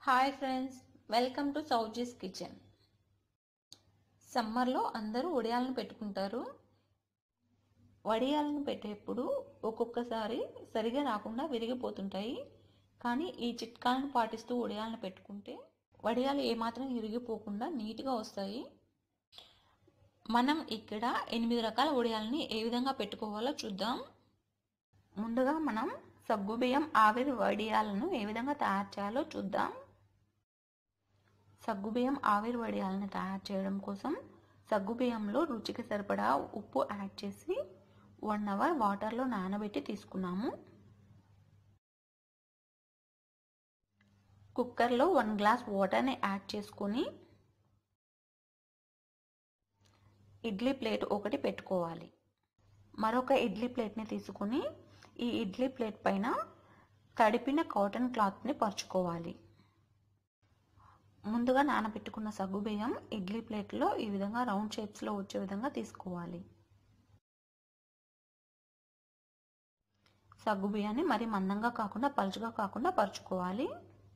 hi friends welcome to Souji's kitchen సమ్మర్లో అందరూ వడియాలను పెట్టుకుంటారు వడియాలను పెట్టేప్పుడు ఒక్కొక్కసారి సరిగా రాకుండా విరిగిపోతుంటాయి కానీ ఈ చిట్కాలను పాటిస్తూ వడియాలను పెట్టుకుంటే వడియాలు ఏమాత్రం విరిగిపోకుండా నీట్గా వస్తాయి మనం ఇక్కడ ఎనిమిది రకాల వడియాలని ఏ విధంగా పెట్టుకోవాలో చూద్దాం ముందుగా మనం సగ్గుబియ్యం ఆవిరి వడియాలను ఏ విధంగా తయారు చేయాలో చూద్దాం సగ్గుబియ్యం ఆవిరి వడియాలను తయారు చేయడం కోసం సగ్గుబియ్యంలో రుచికి సరిపడా ఉప్పు యాడ్ చేసి వన్ అవర్ వాటర్లో నానబెట్టి తీసుకున్నాము కుక్కర్లో వన్ గ్లాస్ వాటర్ని యాడ్ చేసుకొని ఇడ్లీ ప్లేట్ ఒకటి పెట్టుకోవాలి మరొక ఇడ్లీ ప్లేట్ని తీసుకుని ఈ ఇడ్లీ ప్లేట్ పైన తడిపిన కాటన్ క్లాత్ని పరుచుకోవాలి ముందుగా నానబెట్టుకున్న సగ్గుబియ్యం ఇడ్లీ ప్లేట్లో ఈ విధంగా రౌండ్ షేప్స్లో వచ్చే విధంగా తీసుకోవాలి సగ్గుబియ్యాన్ని మరి మందంగా కాకుండా పలుచగా కాకుండా పరుచుకోవాలి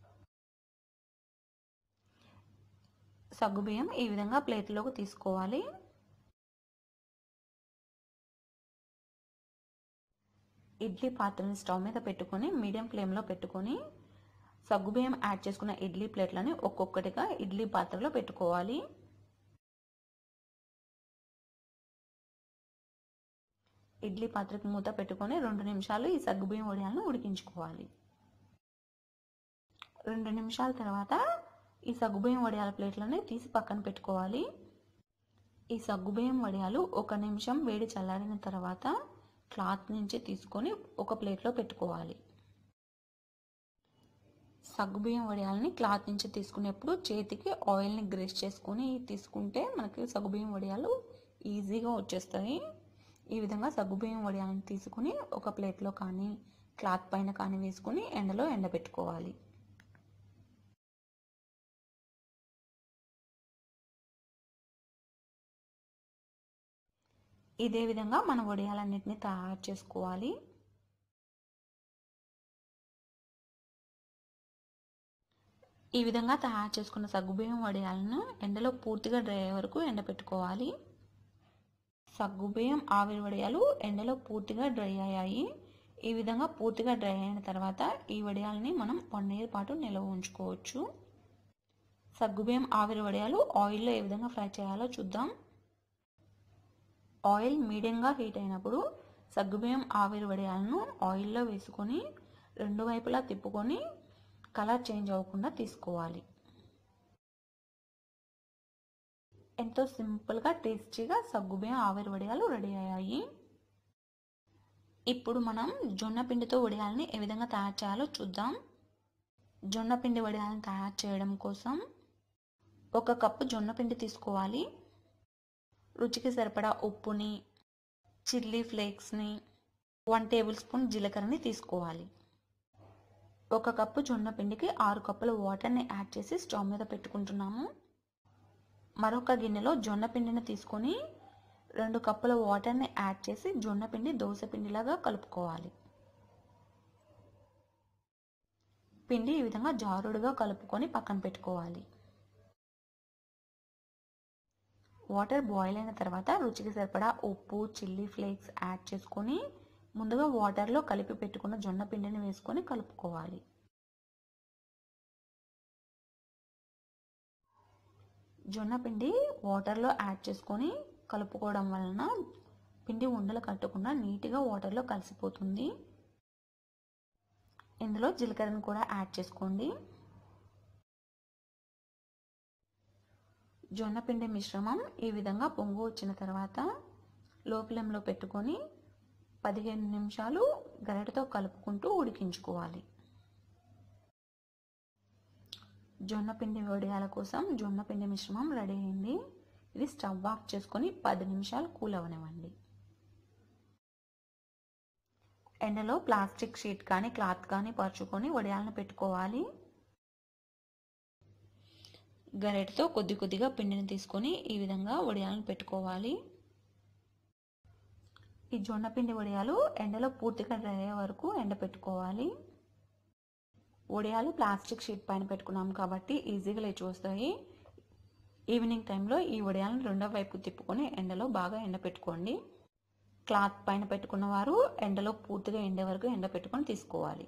సగ్గుబియ్యం ఈ విధంగా ప్లేట్లోకి తీసుకోవాలి ఇడ్లీ పాత్రని స్టవ్ మీద పెట్టుకొని మీడియం ఫ్లేమ్లో పెట్టుకొని సగ్గుబియ్యం యాడ్ చేసుకున్న ఇడ్లీ ప్లేట్లని ఒక్కొక్కటిగా ఇడ్లీ పాత్రలో పెట్టుకోవాలి ఇడ్లీ పాత్రకి మూత పెట్టుకొని రెండు నిమిషాలు ఈ సగ్గుబియ్యం వడియాలను ఉడికించుకోవాలి రెండు నిమిషాల తర్వాత ఈ సగ్గుబియ్యం వడియాల ప్లేట్లని తీసి పక్కన పెట్టుకోవాలి ఈ సగ్గుబియ్యం వడియాలు ఒక నిమిషం వేడి చల్లారిన తర్వాత క్లాత్ నుంచి తీసుకొని ఒక ప్లేట్లో పెట్టుకోవాలి సగ్గుబియ్యం వడియాలని క్లాత్ నుంచి తీసుకునేప్పుడు చేతికి ఆయిల్ని గ్రేస్ చేసుకొని తీసుకుంటే మనకి సగ్గుబియ్యం వడియాలు ఈజీగా వచ్చేస్తాయి ఈ విధంగా సగ్గుబియ్యం వడియాలను తీసుకుని ఒక ప్లేట్లో కానీ క్లాత్ పైన కానీ వేసుకుని ఎండలో ఎండబెట్టుకోవాలి ఇదే విధంగా మన వడియాలన్నిటిని తయారు చేసుకోవాలి ఈ విధంగా తయారు చేసుకున్న సగ్గుబియ్యం వడియాలను ఎండలో పూర్తిగా డ్రై అయ్యే వరకు ఎండబెట్టుకోవాలి సగ్గుబియ్యం ఆవిరి వడియాలు ఎండలో పూర్తిగా డ్రై అయ్యాయి ఈ విధంగా పూర్తిగా డ్రై అయిన తర్వాత ఈ వడియాలని మనం వన్ ఇయర్ పాటు నిల్వ ఉంచుకోవచ్చు సగ్గుబియ్యం ఆవిరి వడియాలు ఆయిల్లో ఏ విధంగా ఫ్రై చేయాలో చూద్దాం ఆయిల్ మీడియంగా హీట్ అయినప్పుడు సగ్గుబియ్యం ఆవిరి వడియాలను ఆయిల్లో వేసుకొని రెండు వైపులా తిప్పుకొని కలర్ చేంజ్ అవ్వకుండా తీసుకోవాలి ఎంతో సింపుల్గా టేస్టీగా సగ్గుబియ్యం ఆవిరి వడియాలు రెడీ అయ్యాయి ఇప్పుడు మనం జొన్న పిండితో వడియాలని ఏ విధంగా తయారు చేయాలో చూద్దాం జొన్న పిండి వడియాలను తయారు చేయడం కోసం ఒక కప్పు జొన్న పిండి తీసుకోవాలి రుచికి సరిపడా ఉప్పుని చిల్లీ ఫ్లేక్స్ని వన్ టేబుల్ స్పూన్ జీలకర్రని తీసుకోవాలి ఒక కప్పు జొన్న పిండికి ఆరు కప్పుల వాటర్ని యాడ్ చేసి స్టవ్ మీద పెట్టుకుంటున్నాము మరొక గిన్నెలో జొన్న పిండిని తీసుకొని రెండు కప్పుల వాటర్ని యాడ్ చేసి జొన్న పిండి దోశ పిండిలాగా కలుపుకోవాలి పిండి ఈ విధంగా జారుడుగా కలుపుకొని పక్కన పెట్టుకోవాలి వాటర్ బాయిల్ అయిన తర్వాత రుచికి సరిపడా ఉప్పు చిల్లీ ఫ్లేక్స్ యాడ్ చేసుకొని ముందుగా వాటర్లో కలిపి పెట్టుకున్న జొన్న పిండిని వేసుకొని కలుపుకోవాలి జొన్న పిండి వాటర్లో యాడ్ చేసుకొని కలుపుకోవడం వలన పిండి ఉండలు కట్టకుండా నీట్గా వాటర్లో కలిసిపోతుంది ఇందులో జీలకర్రను కూడా యాడ్ చేసుకోండి జొన్న పిండి మిశ్రమం ఈ విధంగా పొంగు వచ్చిన తర్వాత లో ఫ్లేమ్లో పెట్టుకొని పదిహేను నిమిషాలు గరిటతో కలుపుకుంటూ ఉడికించుకోవాలి జొన్న పిండి వడియాల కోసం జొన్న పిండి మిశ్రమం రెడీ అయింది ఇది స్టవ్ ఆఫ్ చేసుకొని పది నిమిషాలు కూల్ అవనివ్వండి ఎండలో ప్లాస్టిక్ షీట్ కానీ క్లాత్ కానీ పరుచుకొని వడియాలను పెట్టుకోవాలి గరిటతో కొద్ది కొద్దిగా పిండిని తీసుకొని ఈ విధంగా వడియాలను పెట్టుకోవాలి ఈ జొన్న పిండి వడియాలు ఎండలో పూర్తిగా డ్రై అయ్యే వరకు ఎండపెట్టుకోవాలి వడియాలు ప్లాస్టిక్ షీట్ పైన పెట్టుకున్నాం కాబట్టి ఈజీగా లేచి వస్తాయి ఈవినింగ్ టైంలో ఈ వడియాలను రెండో వైపు తిప్పుకొని ఎండలో బాగా ఎండపెట్టుకోండి క్లాత్ పైన పెట్టుకున్న వారు ఎండలో పూర్తిగా ఎండే వరకు ఎండ పెట్టుకొని తీసుకోవాలి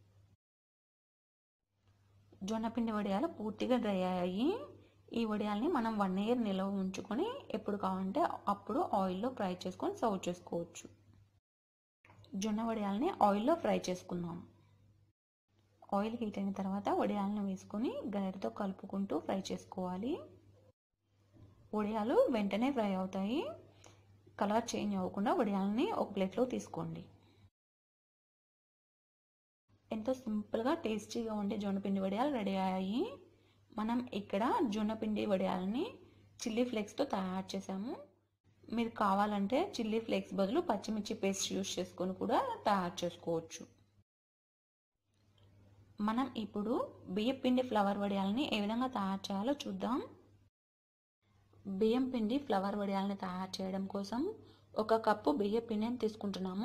జొన్నపిండి వడియాలు పూర్తిగా డ్రై అయ్యాయి ఈ వడియాల్ని మనం వన్ ఇయర్ నిల్వ ఉంచుకొని ఎప్పుడు కావాలంటే అప్పుడు ఆయిల్లో ఫ్రై చేసుకొని సర్వ్ చేసుకోవచ్చు జొన్న వడియాల్ని ఆయిల్లో ఫ్రై చేసుకుందాం ఆయిల్ హీట్ అయిన తర్వాత వడియాలను వేసుకొని గరిటతో కలుపుకుంటూ ఫ్రై చేసుకోవాలి వడియాలు వెంటనే ఫ్రై అవుతాయి కలర్ చేంజ్ అవ్వకుండా వడియాలని ఒక ప్లేట్లో తీసుకోండి ఎంతో సింపుల్గా టేస్టీగా ఉండే జొన్నపిండి వడియాలు రెడీ అయ్యాయి మనం ఇక్కడ జొన్నపిండి వడియాలని చిల్లీ ఫ్లేక్స్తో తయారు చేసాము మీరు కావాలంటే చిల్లీ ఫ్లేక్స్ బదులు పచ్చిమిర్చి పేస్ట్ యూస్ చేసుకొని కూడా తయారు చేసుకోవచ్చు మనం ఇప్పుడు బియ్యం పిండి ఫ్లవర్ వడియాలని ఏ విధంగా తయారు చేయాలో చూద్దాం బియ్యం పిండి ఫ్లవర్ వడియాలని తయారు చేయడం కోసం ఒక కప్పు బియ్యం పిండిని తీసుకుంటున్నాము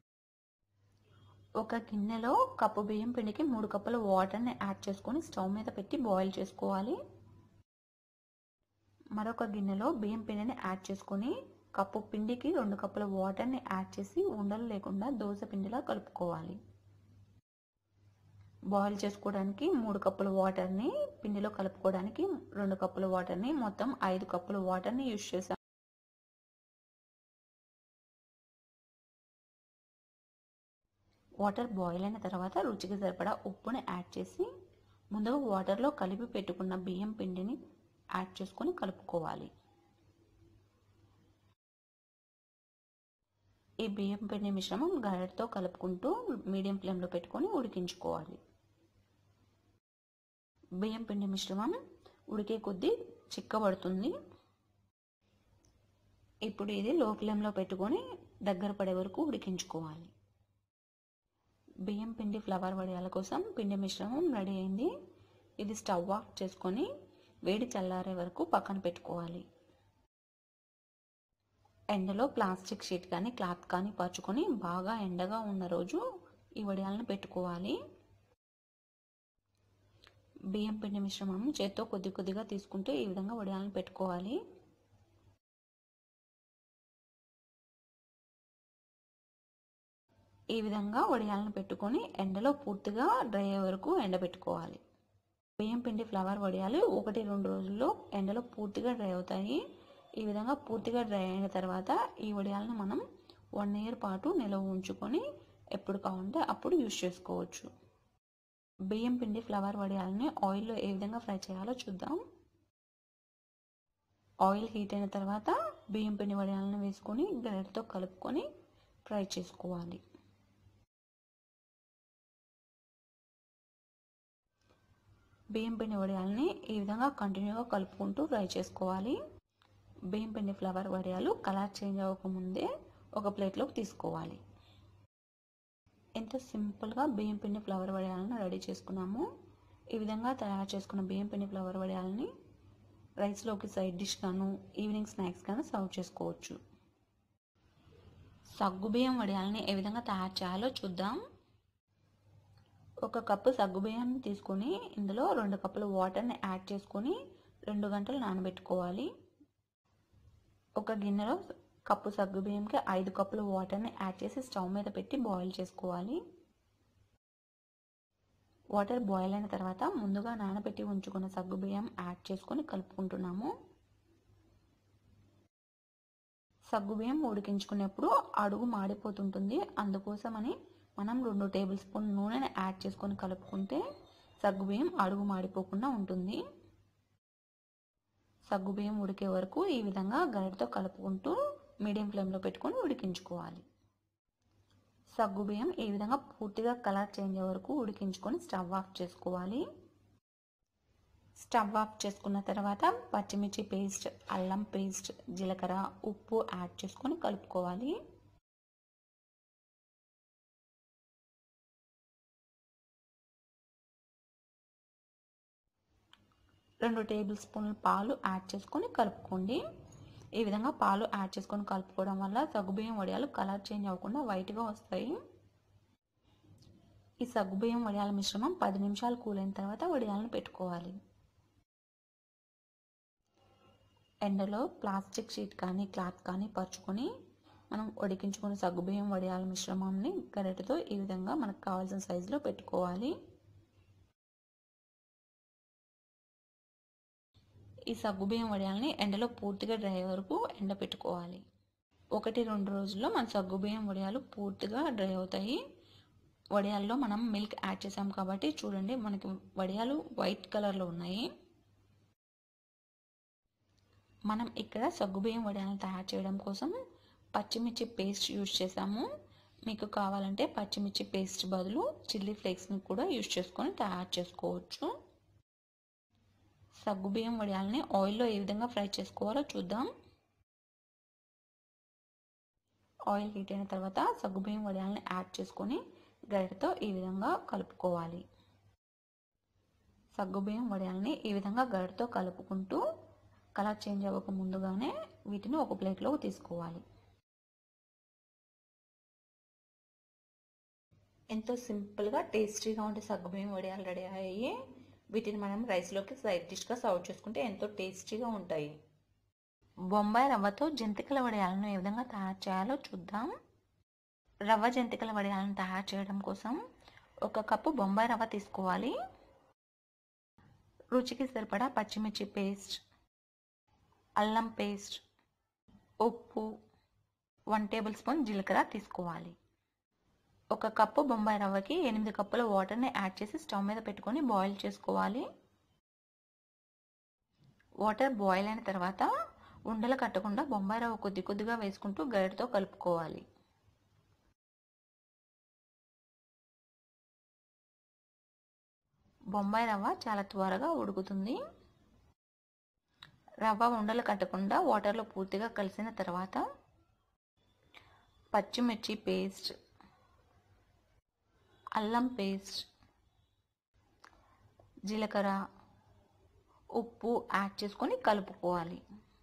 ఒక గిన్నెలో కప్పు బియ్యం పిండికి మూడు కప్పుల వాటర్ని యాడ్ చేసుకొని స్టవ్ మీద పెట్టి బాయిల్ చేసుకోవాలి మరొక గిన్నెలో బియ్యం పిండిని యాడ్ చేసుకొని కప్పు పిండికి రెండు కప్పుల వాటర్ని యాడ్ చేసి ఉండలు లేకుండా దోశ పిండిలా కలుపుకోవాలి బాయిల్ చేసుకోవడానికి మూడు కప్పుల వాటర్ని పిండిలో కలుపుకోవడానికి రెండు కప్పుల వాటర్ని మొత్తం ఐదు కప్పుల వాటర్ని యూజ్ చేసాం వాటర్ బాయిల్ అయిన తర్వాత రుచికి సరిపడా ఉప్పుని యాడ్ చేసి ముందుగా వాటర్లో కలిపి పెట్టుకున్న బియ్యం పిండిని యాడ్ చేసుకొని కలుపుకోవాలి ఈ బియ్యం పిండి మిశ్రమం గరిటతో కలుపుకుంటూ మీడియం ఫ్లేమ్లో పెట్టుకొని ఉడికించుకోవాలి బియ్యం పిండి మిశ్రమం ఉడికే కొద్దీ చిక్కబడుతుంది ఇప్పుడు ఇది లో ఫ్లేమ్లో పెట్టుకొని దగ్గర పడే వరకు ఉడికించుకోవాలి బియ్యం పిండి ఫ్లవర్ వడియాల కోసం పిండి మిశ్రమం రెడీ అయింది ఇది స్టవ్ ఆఫ్ చేసుకొని వేడి చల్లారే వరకు పక్కన పెట్టుకోవాలి ఎండలో ప్లాస్టిక్ షీట్ కానీ క్లాత్ కానీ పరుచుకొని బాగా ఎండగా ఉన్న రోజు ఈ వడియాలను పెట్టుకోవాలి బియ్యం పిండి మిశ్రమం చేత్తో కొద్ది కొద్దిగా తీసుకుంటూ ఈ విధంగా వడియాలను పెట్టుకోవాలి ఈ విధంగా వడియాలను పెట్టుకొని ఎండలో పూర్తిగా డ్రై అయ్యే వరకు ఎండబెట్టుకోవాలి బియ్యం పిండి ఫ్లవర్ వడియాలు ఒకటి రెండు రోజుల్లో ఎండలో పూర్తిగా డ్రై అవుతాయి ఈ విధంగా పూర్తిగా డ్రై అయిన తర్వాత ఈ వడియాలను మనం వన్ ఇయర్ పాటు నిల్వ ఉంచుకొని ఎప్పుడు కావాలంటే అప్పుడు యూస్ చేసుకోవచ్చు బియ్యం పిండి ఫ్లవర్ వడియాలని ఆయిల్లో ఏ విధంగా ఫ్రై చేయాలో చూద్దాం ఆయిల్ హీట్ అయిన తర్వాత బియ్యం పిండి వడియాలను వేసుకొని గరిటతో కలుపుకొని ఫ్రై చేసుకోవాలి బియ్యం పిండి వడియాలని ఈ విధంగా కంటిన్యూగా కలుపుకుంటూ ఫ్రై చేసుకోవాలి బియ్యం పిండి ఫ్లవర్ వడియాలు కలర్ చేంజ్ అవ్వకముందే ఒక ప్లేట్లోకి తీసుకోవాలి ఎంత సింపుల్గా బియ్యం పిండి ఫ్లవర్ వడియాలను రెడీ చేసుకున్నాము ఈ విధంగా తయారు చేసుకున్న బియ్యం పిండి ఫ్లవర్ వడియాలని రైస్లోకి సైడ్ డిష్ గాను ఈవినింగ్ స్నాక్స్ గాను సర్వ్ చేసుకోవచ్చు సగ్గుబియ్యం వడియాలని ఏ విధంగా తయారు చేయాలో చూద్దాం ఒక కప్పు సగ్గుబియ్యాన్ని తీసుకొని ఇందులో రెండు కప్పుల వాటర్ని యాడ్ చేసుకొని రెండు గంటలు నానబెట్టుకోవాలి ఒక గిన్నెలో కప్పు సగ్గుబియ్యంకి ఐదు కప్పుల వాటర్ని యాడ్ చేసి స్టవ్ మీద పెట్టి బాయిల్ చేసుకోవాలి వాటర్ బాయిల్ అయిన తర్వాత ముందుగా నానబెట్టి ఉంచుకున్న సగ్గుబియ్యం యాడ్ చేసుకొని కలుపుకుంటున్నాము సగ్గుబియ్యం ఉడికించుకునేప్పుడు అడుగు మాడిపోతుంటుంది అందుకోసమని మనం రెండు టేబుల్ స్పూన్ నూనెని యాడ్ చేసుకొని కలుపుకుంటే సగ్గుబియ్యం అడుగు మాడిపోకుండా ఉంటుంది సగ్గుబియ్యం ఉడికే వరకు ఈ విధంగా గరిటతో కలుపుకుంటూ మీడియం ఫ్లేమ్లో పెట్టుకొని ఉడికించుకోవాలి సగ్గుబియ్యం ఈ విధంగా పూర్తిగా కలర్ చేంజ్ అయ్యే వరకు ఉడికించుకొని స్టవ్ ఆఫ్ చేసుకోవాలి స్టవ్ ఆఫ్ చేసుకున్న తర్వాత పచ్చిమిర్చి పేస్ట్ అల్లం పేస్ట్ జీలకర్ర ఉప్పు యాడ్ చేసుకొని కలుపుకోవాలి రెండు టేబుల్ స్పూన్ల పాలు యాడ్ చేసుకొని కలుపుకోండి ఈ విధంగా పాలు యాడ్ చేసుకొని కలుపుకోవడం వల్ల సగ్గుబియ్యం వడియాలు కలర్ చేంజ్ అవ్వకుండా వైట్గా వస్తాయి ఈ సగ్గుబియ్యం వడియాల మిశ్రమం పది నిమిషాలు కూలైన తర్వాత వడియాలను పెట్టుకోవాలి ఎండలో ప్లాస్టిక్ షీట్ కానీ క్లాత్ కానీ పరుచుకొని మనం ఉడికించుకున్న సగ్గుబియ్యం వడియాల మిశ్రమాన్ని గరిటెతో ఈ విధంగా మనకు కావాల్సిన సైజులో పెట్టుకోవాలి ఈ సగ్గుబియ్యం వడియాలని ఎండలో పూర్తిగా డ్రై వరకు ఎండ పెట్టుకోవాలి ఒకటి రెండు రోజుల్లో మన సగ్గుబియ్యం వడియాలు పూర్తిగా డ్రై అవుతాయి వడియాల్లో మనం మిల్క్ యాడ్ చేసాం కాబట్టి చూడండి మనకి వడియాలు వైట్ కలర్లో ఉన్నాయి మనం ఇక్కడ సగ్గుబియ్యం వడియాలను తయారు చేయడం కోసం పచ్చిమిర్చి పేస్ట్ యూజ్ చేసాము మీకు కావాలంటే పచ్చిమిర్చి పేస్ట్ బదులు చిల్లీ ఫ్లేక్స్ని కూడా యూజ్ చేసుకొని తయారు చేసుకోవచ్చు సగ్గుబియ్యం వడియాలని ఆయిల్లో ఏ విధంగా ఫ్రై చేసుకోవాలో చూద్దాం ఆయిల్ హీట్ అయిన తర్వాత సగ్గుబియ్యం వడియాలని యాడ్ చేసుకొని గరిటతో ఈ విధంగా కలుపుకోవాలి సగ్గుబియ్యం వడియాలని ఈ విధంగా గరిటతో కలుపుకుంటూ కలర్ చేంజ్ అవ్వక ముందుగానే వీటిని ఒక ప్లేట్లోకి తీసుకోవాలి ఎంతో సింపుల్గా టేస్టీగా ఉండే సగ్గుబియ్యం వడియాలు రెడీ అయ్యాయి వీటిని మనం రైస్లోకి సైడ్ డిష్గా సర్వ్ చేసుకుంటే ఎంతో టేస్టీగా ఉంటాయి బొంబాయి రవ్వతో జంతికల వడియాలను ఏ విధంగా తయారు చేయాలో చూద్దాం రవ్వ జంతికల వడియాలను తయారు చేయడం కోసం ఒక కప్పు బొంబాయి రవ్వ తీసుకోవాలి రుచికి సరిపడా పచ్చిమిర్చి పేస్ట్ అల్లం పేస్ట్ ఉప్పు వన్ టేబుల్ స్పూన్ జీలకర్ర తీసుకోవాలి ఒక కప్పు బొంబాయి రవ్వకి ఎనిమిది కప్పుల వాటర్ని యాడ్ చేసి స్టవ్ మీద పెట్టుకొని బాయిల్ చేసుకోవాలి వాటర్ బాయిల్ అయిన తర్వాత ఉండలు కట్టకుండా బొంబాయి రవ్వ కొద్ది కొద్దిగా వేసుకుంటూ గరిటతో కలుపుకోవాలి బొంబాయి రవ్వ చాలా త్వరగా ఉడుకుతుంది రవ్వ ఉండలు కట్టకుండా వాటర్లో పూర్తిగా కలిసిన తర్వాత పచ్చిమిర్చి పేస్ట్ అల్లం పేస్ట్ జీలకర్ర ఉప్పు యాడ్ చేసుకొని కలుపుకోవాలి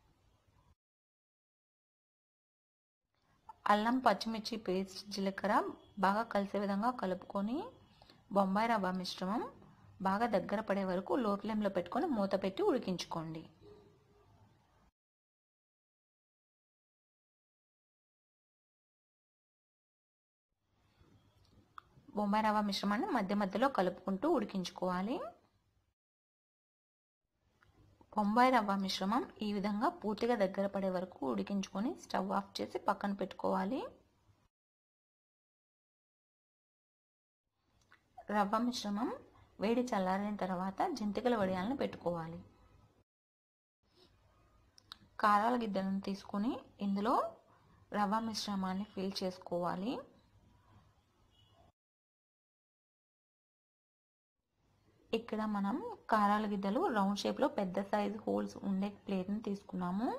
అల్లం పచ్చిమిర్చి పేస్ట్ జీలకర్ర బాగా కలిసే విధంగా కలుపుకొని బొంబాయి రవ్వ మిశ్రమం బాగా దగ్గర పడే వరకు లో ఫ్లేమ్లో పెట్టుకొని మూత పెట్టి ఉడికించుకోండి బొంబాయి రవ్వ మిశ్రమాన్ని మధ్య మధ్యలో కలుపుకుంటూ ఉడికించుకోవాలి బొంబాయి రవ్వ మిశ్రమం ఈ విధంగా పూర్తిగా దగ్గర పడే వరకు ఉడికించుకొని స్టవ్ ఆఫ్ చేసి పక్కన పెట్టుకోవాలి రవ్వ మిశ్రమం వేడి చల్లారిన తర్వాత జంతికల వడియాలను పెట్టుకోవాలి కారాల గిద్దలను తీసుకొని ఇందులో రవ్వ మిశ్రమాన్ని ఫిల్ చేసుకోవాలి ఇక్కడ మనం కారాల గిద్దలు రౌండ్ షేప్లో పెద్ద సైజు హోల్స్ ఉండే ప్లేట్ని తీసుకున్నాము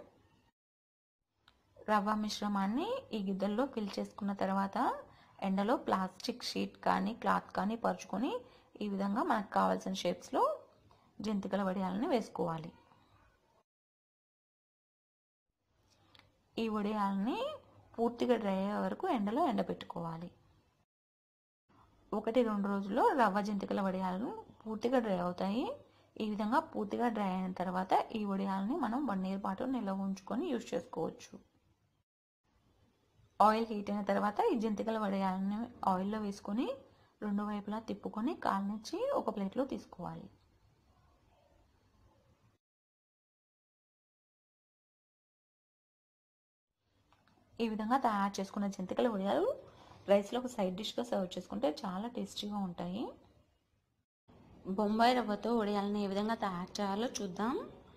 రవ్వ మిశ్రమాన్ని ఈ గిద్దల్లో ఫిల్ చేసుకున్న తర్వాత ఎండలో ప్లాస్టిక్ షీట్ కానీ క్లాత్ కానీ పరుచుకొని ఈ విధంగా మనకు కావాల్సిన షేప్స్లో జంతికల వడియాలని వేసుకోవాలి ఈ వడియాలని పూర్తిగా డ్రై అయ్యే వరకు ఎండలో ఎండబెట్టుకోవాలి ఒకటి రెండు రోజుల్లో రవ్వ జంతికల వడియాలను పూర్తిగా డ్రై అవుతాయి ఈ విధంగా పూర్తిగా డ్రై అయిన తర్వాత ఈ వడియాలని మనం వన్ ఇయర్ పాటు నిల్వ ఉంచుకొని యూజ్ చేసుకోవచ్చు ఆయిల్ హీట్ అయిన తర్వాత ఈ జంతికల వడియాలని ఆయిల్లో వేసుకొని రెండు వైపులా తిప్పుకొని కాలనిచ్చి ఒక ప్లేట్లో తీసుకోవాలి ఈ విధంగా తయారు చేసుకున్న జంతికల వడియాలు రైస్లో ఒక సైడ్ డిష్గా సర్వ్ చేసుకుంటే చాలా టేస్టీగా ఉంటాయి బొంబాయి రవ్వతో వడియాలను ఏ విధంగా తయారు చేయాలో చూద్దాం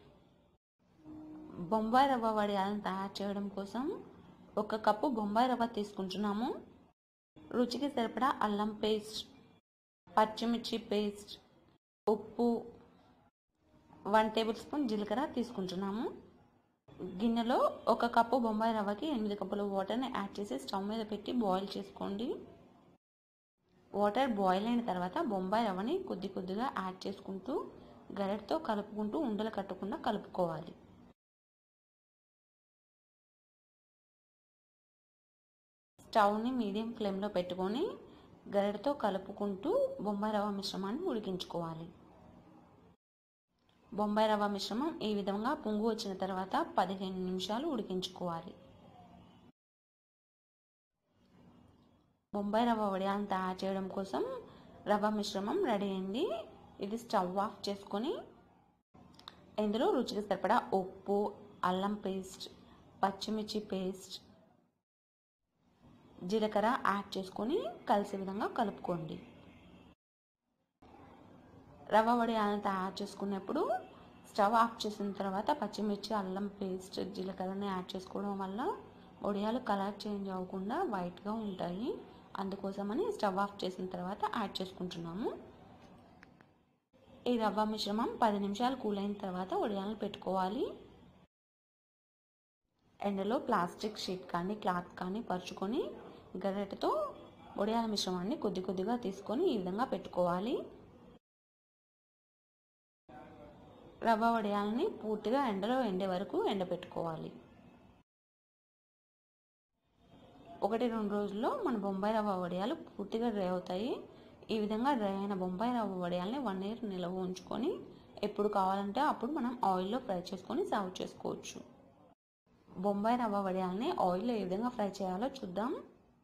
బొంబాయి రవ్వ వడియాలను తయారు చేయడం కోసం ఒక కప్పు బొంబాయి రవ్వ తీసుకుంటున్నాము రుచికి సరిపడా అల్లం పేస్ట్ పచ్చిమిర్చి పేస్ట్ ఉప్పు వన్ టేబుల్ స్పూన్ జీలకర్ర తీసుకుంటున్నాము గిన్నెలో ఒక కప్పు బొంబాయి రవ్వకి ఎనిమిది కప్పుల వాటర్ని యాడ్ చేసి స్టవ్ మీద పెట్టి బాయిల్ చేసుకోండి వాటర్ బాయిల్ అయిన తర్వాత బొంబాయి రవ్వని కొద్ది కొద్దిగా యాడ్ చేసుకుంటూ గరెట్తో కలుపుకుంటూ ఉండలు కట్టకుండా కలుపుకోవాలి స్టవ్ని మీడియం ఫ్లేమ్లో పెట్టుకొని గరిటతో కలుపుకుంటూ బొంబాయి రవ్వ మిశ్రమాన్ని ఉడికించుకోవాలి బొంబాయి రవ్వ మిశ్రమం ఈ విధంగా పొంగు వచ్చిన తర్వాత పదిహేను నిమిషాలు ఉడికించుకోవాలి బొంబాయి రవ్వ వడియాలను తయారు చేయడం కోసం రవ్వ మిశ్రమం రెడీ అయింది ఇది స్టవ్ ఆఫ్ చేసుకొని ఇందులో రుచికి సరిపడా ఉప్పు అల్లం పేస్ట్ పచ్చిమిర్చి పేస్ట్ జీలకర్ర యాడ్ చేసుకొని కలిసే విధంగా కలుపుకోండి రవ్వ వడియాలను తయారు చేసుకునేప్పుడు స్టవ్ ఆఫ్ చేసిన తర్వాత పచ్చిమిర్చి అల్లం పేస్ట్ జీలకర్రని యాడ్ చేసుకోవడం వల్ల వడియాలు కలర్ చేంజ్ అవ్వకుండా వైట్గా ఉంటాయి అందుకోసమని స్టవ్ ఆఫ్ చేసిన తర్వాత యాడ్ చేసుకుంటున్నాము ఈ రవ్వ మిశ్రమం పది నిమిషాలు కూల్ అయిన తర్వాత వడియాలను పెట్టుకోవాలి ఎండలో ప్లాస్టిక్ షీట్ కానీ క్లాత్ కానీ పరుచుకొని గరిటెతో వడియాల మిశ్రమాన్ని కొద్ది కొద్దిగా తీసుకొని ఈ విధంగా పెట్టుకోవాలి రవ్వ వడియాలని పూర్తిగా ఎండలో ఎండే వరకు ఎండబెట్టుకోవాలి ఒకటి రెండు రోజుల్లో మన బొంబాయి రవ్వ వడియాలు పూర్తిగా డ్రై అవుతాయి ఈ విధంగా డ్రై అయిన బొంబాయి రవ్వ వడియాలని వన్ ఇయర్ నిల్వ ఉంచుకొని ఎప్పుడు కావాలంటే అప్పుడు మనం ఆయిల్లో ఫ్రై చేసుకొని సర్వ్ చేసుకోవచ్చు బొంబాయి రవ్వ వడియాలని ఆయిల్లో ఏ విధంగా ఫ్రై చేయాలో చూద్దాం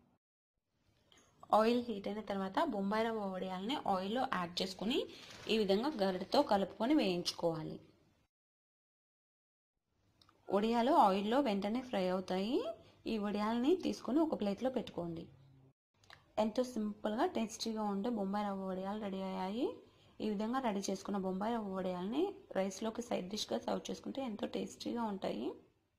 ఆయిల్ హీట్ అయిన తర్వాత బొంబాయి రవ్వ వడియాలని ఆయిల్లో యాడ్ చేసుకొని ఈ విధంగా గరిటతో కలుపుకొని వేయించుకోవాలి వడియాలు ఆయిల్లో వెంటనే ఫ్రై అవుతాయి ఈ వడియాలని తీసుకొని ఒక ప్లేట్లో పెట్టుకోండి ఎంతో సింపుల్గా టేస్టీగా ఉండే బొంబాయి రవ్వ వడియాలు రెడీ అయ్యాయి ఈ విధంగా రెడీ చేసుకున్న బొంబాయి రవ్వ వడియాలని రైస్లోకి సైడ్ డిష్గా సర్వ్ చేసుకుంటే ఎంతో టేస్టీగా ఉంటాయి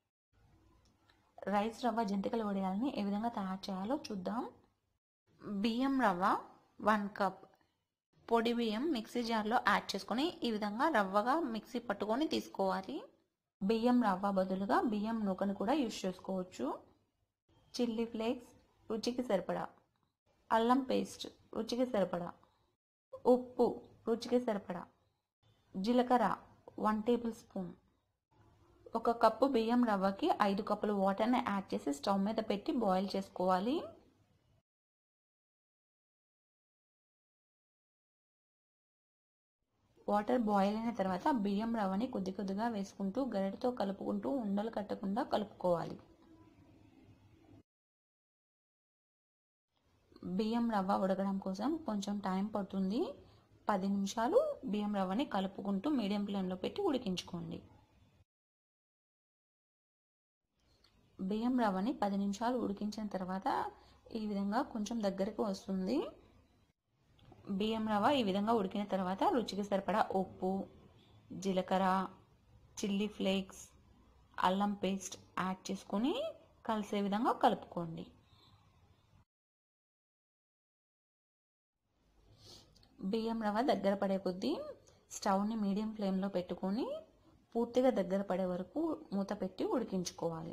రైస్ రవ్వ జంతికల వడియాలని ఏ విధంగా తయారు చేయాలో చూద్దాం బియ్యం రవ్వ వన్ కప్ పొడి బియ్యం మిక్సీ జార్లో యాడ్ చేసుకొని ఈ విధంగా రవ్వగా మిక్సీ పట్టుకొని తీసుకోవాలి బియ్యం రవ్వ బదులుగా బియ్యం నూకను కూడా యూజ్ చేసుకోవచ్చు చిల్లీ ఫ్లేక్స్ రుచికి సరిపడా అల్లం పేస్ట్ రుచికి సరిపడా ఉప్పు రుచికి సరిపడా జీలకర్ర వన్ టేబుల్ స్పూన్ ఒక కప్పు బియ్యం రవ్వకి ఐదు కప్పులు వాటర్ని యాడ్ చేసి స్టవ్ మీద పెట్టి బాయిల్ చేసుకోవాలి వాటర్ బాయిల్ అయిన తర్వాత బియ్యం రవ్వని కొద్ది కొద్దిగా వేసుకుంటూ గరిటతో కలుపుకుంటూ ఉండలు కట్టకుండా కలుపుకోవాలి బియ్యం రవ్వ ఉడకడం కోసం కొంచెం టైం పడుతుంది పది నిమిషాలు బియ్యం రవ్వని కలుపుకుంటూ మీడియం ఫ్లేమ్లో పెట్టి ఉడికించుకోండి బియ్యం రవ్వని పది నిమిషాలు ఉడికించిన తర్వాత ఈ విధంగా కొంచెం దగ్గరికి వస్తుంది బియ్యం రవ్వ ఈ విధంగా ఉడికిన తర్వాత రుచికి సరిపడా ఉప్పు జీలకర్ర చిల్లీ ఫ్లేక్స్ అల్లం పేస్ట్ యాడ్ చేసుకొని కలిసే విధంగా కలుపుకోండి బియ్యం రవ్వ దగ్గర పడే కొద్దీ స్టవ్ని మీడియం ఫ్లేమ్లో పెట్టుకొని పూర్తిగా దగ్గర పడే వరకు మూత పెట్టి ఉడికించుకోవాలి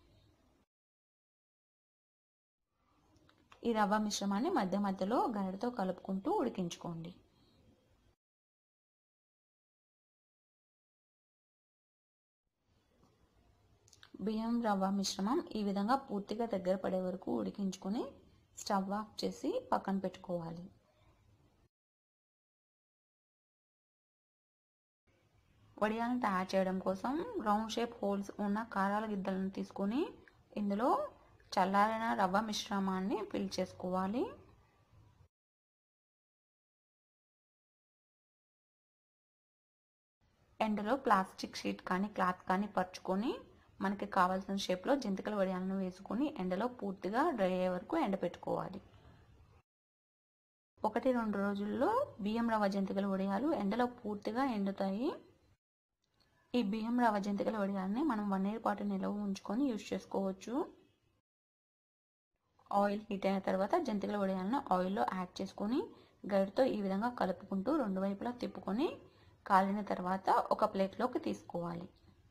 ఈ రవ్వ మిశ్రమాన్ని మధ్య మధ్యలో గరిటతో కలుపుకుంటూ ఉడికించుకోండి బియ్యం రవ్వ మిశ్రమం ఈ విధంగా పూర్తిగా దగ్గర పడే వరకు ఉడికించుకొని స్టవ్ ఆఫ్ చేసి పక్కన పెట్టుకోవాలి వడియాలను తయారు చేయడం కోసం రౌండ్ షేప్ హోల్స్ ఉన్న కారాల గిద్దలను తీసుకొని ఇందులో చల్లారిన రవ్వ మిశ్రమాన్ని ఫిల్ చేసుకోవాలి ఎండలో ప్లాస్టిక్ షీట్ కానీ క్లాత్ కానీ పరుచుకొని మనకి కావాల్సిన షేప్లో జంతికల వడియాలను వేసుకొని ఎండలో పూర్తిగా డ్రై అయ్యే వరకు ఎండబెట్టుకోవాలి ఒకటి రెండు రోజుల్లో బియ్యం రవ్వ జంతికల వడియాలు ఎండలో పూర్తిగా ఎండుతాయి ఈ బియ్యం రవ్వ జంతికల వడియాలని మనం వన్ ఇయర్ పాటు నిల్వ ఉంచుకొని యూజ్ చేసుకోవచ్చు ఆయిల్ హీట్ అయిన తర్వాత జంతికల వడియాలను ఆయిల్లో యాడ్ చేసుకొని గరిటతో ఈ విధంగా కలుపుకుంటూ రెండు వైపులా తిప్పుకొని కాలిన తర్వాత ఒక ప్లేట్లోకి తీసుకోవాలి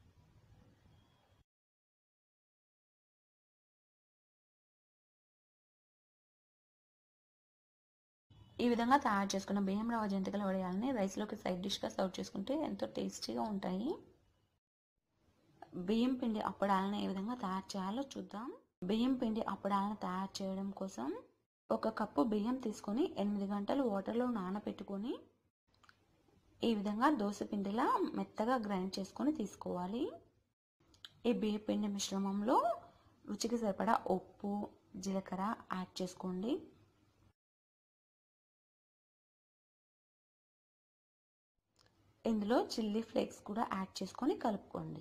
ఈ విధంగా తయారు చేసుకున్న బియ్యం రవ్వ జంతికల వడియాలని రైస్లోకి సైడ్ డిష్గా సర్వ్ చేసుకుంటే ఎంతో టేస్టీగా ఉంటాయి బియ్యం పిండి అప్పడాలను ఏ విధంగా తయారు చేయాలో చూద్దాం బియ్యం పిండి అప్పడాలను తయారు చేయడం కోసం ఒక కప్పు బియ్యం తీసుకొని ఎనిమిది గంటలు వాటర్లో నానబెట్టుకొని ఈ విధంగా దోశపిండిలా మెత్తగా గ్రైండ్ చేసుకొని తీసుకోవాలి ఈ బియ్య పిండి మిశ్రమంలో రుచికి సరిపడా ఉప్పు జీలకర్ర యాడ్ చేసుకోండి ఇందులో చిల్లీ ఫ్లేక్స్ కూడా యాడ్ చేసుకొని కలుపుకోండి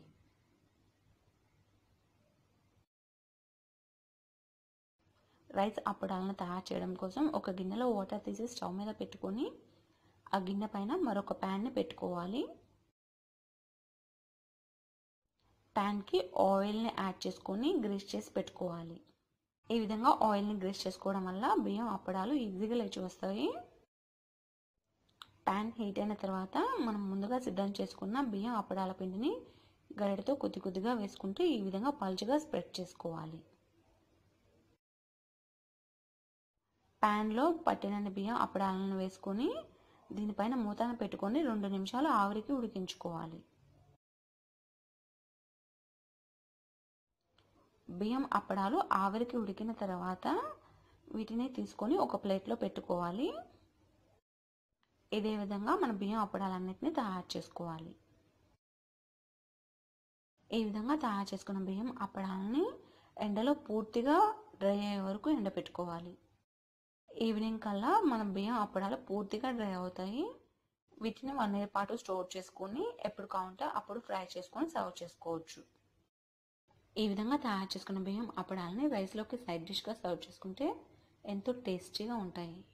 రైస్ అప్పడాలను తయారు చేయడం కోసం ఒక గిన్నెలో వాటర్ తీసి స్టవ్ మీద పెట్టుకొని ఆ గిన్నె పైన మరొక ప్యాన్ని పెట్టుకోవాలి ప్యాన్కి ఆయిల్ని యాడ్ చేసుకొని గ్రీస్ చేసి పెట్టుకోవాలి ఈ విధంగా ఆయిల్ని గ్రీస్ చేసుకోవడం వల్ల బియ్యం అప్పడాలు ఈజీగా లేచి వస్తాయి ప్యాన్ హీట్ అయిన తర్వాత మనం ముందుగా సిద్ధం చేసుకున్న బియ్యం అప్పడాల పిండిని గరిటతో కొద్ది కొద్దిగా వేసుకుంటూ ఈ విధంగా పలుచగా స్ప్రెడ్ చేసుకోవాలి ప్యాన్లో పట్టినన్ని బియ్యం అప్పడాలను వేసుకొని దీనిపైన మూతను పెట్టుకొని రెండు నిమిషాలు ఆవిరికి ఉడికించుకోవాలి బియ్యం అప్పడాలు ఆవిరికి ఉడికిన తర్వాత వీటిని తీసుకొని ఒక ప్లేట్లో పెట్టుకోవాలి ఇదే విధంగా మన బియ్యం అప్పడాలన్నిటిని తయారు చేసుకోవాలి ఈ విధంగా తయారు చేసుకున్న బియ్యం అప్పడాలని ఎండలో పూర్తిగా డ్రై అయ్యే వరకు ఎండబెట్టుకోవాలి ఈవినింగ్ కల్లా మన బియ్యం అప్పడాలు పూర్తిగా డ్రై అవుతాయి వీటిని వన్ ఇయర్ పాటు స్టోర్ చేసుకొని ఎప్పుడు కావాలంటే అప్పుడు ఫ్రై చేసుకొని సర్వ్ చేసుకోవచ్చు ఈ విధంగా తయారు చేసుకున్న బియ్యం అప్పడాలని రైస్లోకి సైడ్ డిష్గా సర్వ్ చేసుకుంటే ఎంతో టేస్టీగా ఉంటాయి